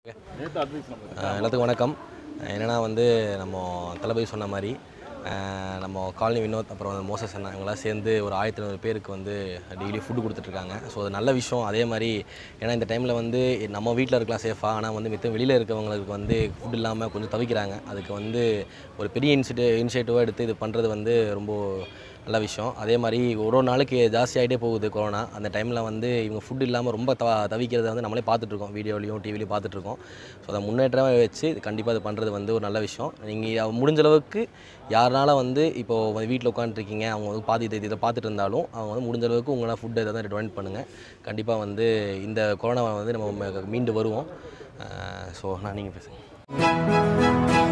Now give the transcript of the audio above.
நேற்று அட்வைஸ் நம்ம அஹ் எல்லாத்துக்கும் வணக்கம் என்னென்னா வந்து நம்ம தளபதி சொன்ன மாதிரி அஹ் நம்ம காலனி வினோத் அப்புறம் வந்து மோசஸ் அண்ணா இவங்களாம் சேர்ந்து ஒரு ஆயிரத்தி ஐநூறு பேருக்கு வந்து டெய்லி ஃபுட்டு கொடுத்துட்ருக்காங்க ஸோ அது நல்ல விஷயம் அதே மாதிரி ஏன்னா இந்த டைமில் வந்து நம்ம வீட்டில் இருக்கலாம் சேஃபாக ஆனால் வந்து மித்த வெளியில் இருக்கவங்களுக்கு வந்து ஃபுட் இல்லாமல் கொஞ்சம் தவிக்கிறாங்க அதுக்கு வந்து ஒரு பெரிய இனிஷியேட்டிவ் இனிஷியேட்டிவாக எடுத்து இது பண்ணுறது வந்து ரொம்ப நல்ல விஷயம் அதே மாதிரி ஒரு ஒரு நாளைக்கு ஜாஸ்தியாகிட்டே போகுது கொரோனா அந்த டைமில் வந்து இவங்க ஃபுட் இல்லாமல் ரொம்ப தவ தவிக்கிறத வந்து நம்மளே பார்த்துட்ருக்கோம் வீடியோலையும் டிவிலையும் பார்த்துட்ருக்கோம் ஸோ அதை முன்னேற்றமாக வச்சு கண்டிப்பாக இது பண்ணுறது வந்து ஒரு நல்ல விஷயம் நீங்கள் முடிஞ்ச அளவுக்கு யாருனால வந்து இப்போது வீட்டில் உட்காந்துருக்கீங்க அவங்க வந்து பார்த்துட்டு இதை பார்த்துட்டு இருந்தாலும் அவங்க வந்து முடிஞ்ச அளவுக்கு உங்களால் ஃபுட் எதாவது டொனேட் பண்ணுங்கள் கண்டிப்பாக வந்து இந்த கொரோனாவை வந்து நம்ம மீண்டு வருவோம் ஸோ நான் நீங்கள் பேசுங்க